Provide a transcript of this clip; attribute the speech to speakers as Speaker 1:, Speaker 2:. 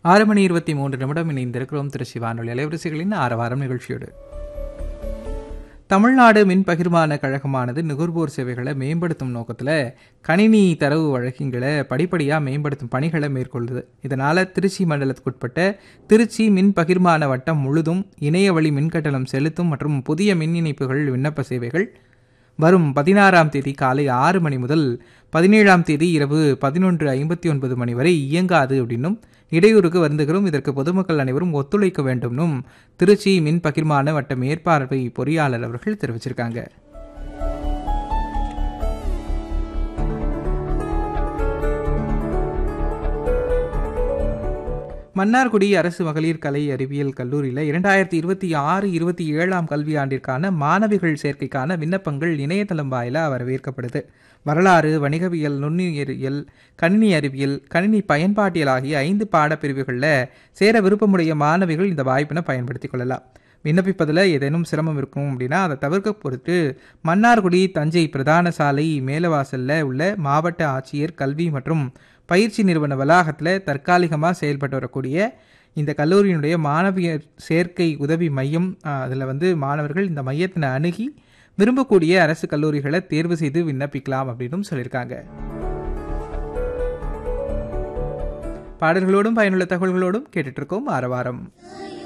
Speaker 1: ஆறு மணி இருபத்தி மூன்று நிமிடம் இணைந்திருக்கிறோம் திருச்சி வானொலி அலைவரிசைகளின் ஆரவாரம் நிகழ்ச்சியோடு தமிழ்நாடு மின் பகிர்மான கழகமானது நுகர்வோர் சேவைகளை மேம்படுத்தும் நோக்கத்தில் கணினி தரவு வழக்குகளை படிப்படியாக மேம்படுத்தும் பணிகளை மேற்கொள்ளுது இதனால் திருச்சி மண்டலத்துக்குட்பட்ட திருச்சி மின் பகிர்மான வட்டம் முழுதும் இணைய வழி மின்கட்டணம் செலுத்தும் மற்றும் புதிய மின் இணைப்புகள் விண்ணப்ப சேவைகள் வரும் பதினாறாம் தேதி காலை ஆறு மணி முதல் பதினேழாம் தேதி இரவு பதினொன்று ஐம்பத்தி ஒன்பது மணி வரை இயங்காது அப்படின்னும் இடையூறுக்கு வருந்துகிறோம் இதற்கு பொதுமக்கள் அனைவரும் ஒத்துழைக்க வேண்டும்னும் திருச்சி மின் பகிர்மான வட்ட மேற்பார்வை பொறியாளர் அவர்கள் தெரிவிச்சிருக்காங்க மன்னார்குடி அரசு மகளிர் கலை அறிவியல் கல்லூரியில் இரண்டாயிரத்தி இருபத்தி ஆறு இருபத்தி ஏழாம் கல்வியாண்டிற்கான மாணவிகள் சேர்க்கைக்கான விண்ணப்பங்கள் இணையதளம் வாயிலாக வரவேற்கப்படுது வரலாறு வணிகவியல் நுண்ணுயிரியல் கணினி அறிவியல் கணினி பயன்பாட்டியல் ஆகிய ஐந்து பாடப்பிரிவுகளில் சேர விருப்பமுடைய மாணவிகள் இந்த வாய்ப்பினை பயன்படுத்திக் கொள்ளலாம் விண்ணப்பிப்பதில் ஏதேனும் சிரமம் இருக்கும் அப்படின்னா அதை தவிர்க்க பொறுத்து மன்னார்குடி தஞ்சை பிரதான சாலை மேலவாசலில் உள்ள மாவட்ட ஆட்சியர் கல்வி மற்றும் பயிற்சி நிறுவன வளாகத்தில் தற்காலிகமாக செயல்பட்டு வரக்கூடிய இந்த கல்லூரியினுடைய மாணவியர் சேர்க்கை உதவி மையம் அதில் வந்து மாணவர்கள் இந்த மையத்தினை அணுகி விரும்பக்கூடிய அரசு கல்லூரிகளை தேர்வு செய்து விண்ணப்பிக்கலாம் அப்படின்னும் சொல்லியிருக்காங்க பாடல்களோடும் பயனுள்ள தகவல்களோடும் கேட்டுட்டு இருக்கோம் ஆரவாரம்